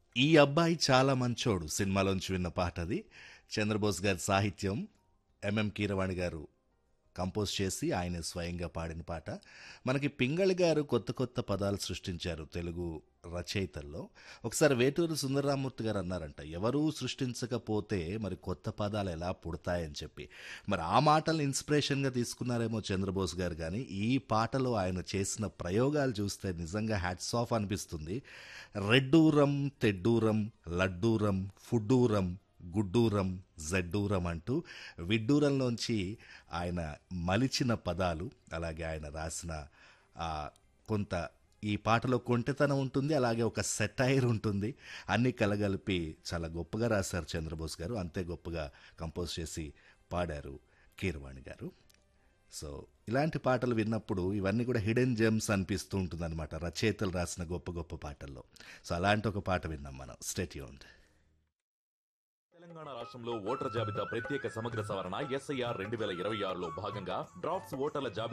ఈ అబ్బాయి చాలా మంచోడు సినిమాలోంచి విన్న పాట అది చంద్రబోస్ గారి సాహిత్యం ఎంఎం కీరవాణి గారు కంపోజ్ చేసి ఆయన స్వయంగా పాడిన పాట మనకి పింగళి గారు కొత్త కొత్త పదాలు సృష్టించారు తెలుగు రచయితల్లో ఒకసారి వేటూరు సుందరరామూర్తి గారు అన్నారంట ఎవరూ సృష్టించకపోతే మరి కొత్త పదాలు ఎలా పుడతాయని చెప్పి మరి ఆ మాటలు ఇన్స్పిరేషన్గా తీసుకున్నారేమో చంద్రబోస్ గారు కానీ ఈ పాటలో ఆయన చేసిన ప్రయోగాలు చూస్తే నిజంగా హ్యాట్స్ ఆఫ్ అనిపిస్తుంది రెడ్డూరం తెడ్డూరం లడ్డూరం ఫుడ్డూరం గుడ్డూరం జడ్డూరం అంటూ విడ్డూరంలోంచి ఆయన మలిచిన పదాలు అలాగే ఆయన రాసిన ఆ, కొంత ఈ పాటలో కొంటెతనం ఉంటుంది అలాగే ఒక సెటైర్ ఉంటుంది అన్ని కలగలిపి చాలా గొప్పగా రాశారు చంద్రబోస్ గారు అంతే గొప్పగా కంపోజ్ చేసి పాడారు కీరవాణి గారు సో ఇలాంటి పాటలు విన్నప్పుడు ఇవన్నీ కూడా హిడెన్ జెమ్స్ అనిపిస్తూ ఉంటుంది అనమాట రచయితలు రాసిన గొప్ప గొప్ప పాటల్లో సో అలాంటి ఒక పాట విన్నాం మనం స్టేట్యూన్ తెలంగాణ రాష్ట్రంలో ఓటర్ జాబితా ప్రత్యేక సమగ్ర సవరణ ఎస్ఐఆర్ రెండు వేల ఇరవై ఆరులో భాగంగా డ్రాఫ్ట్స్ ఓటర్ల జాబితా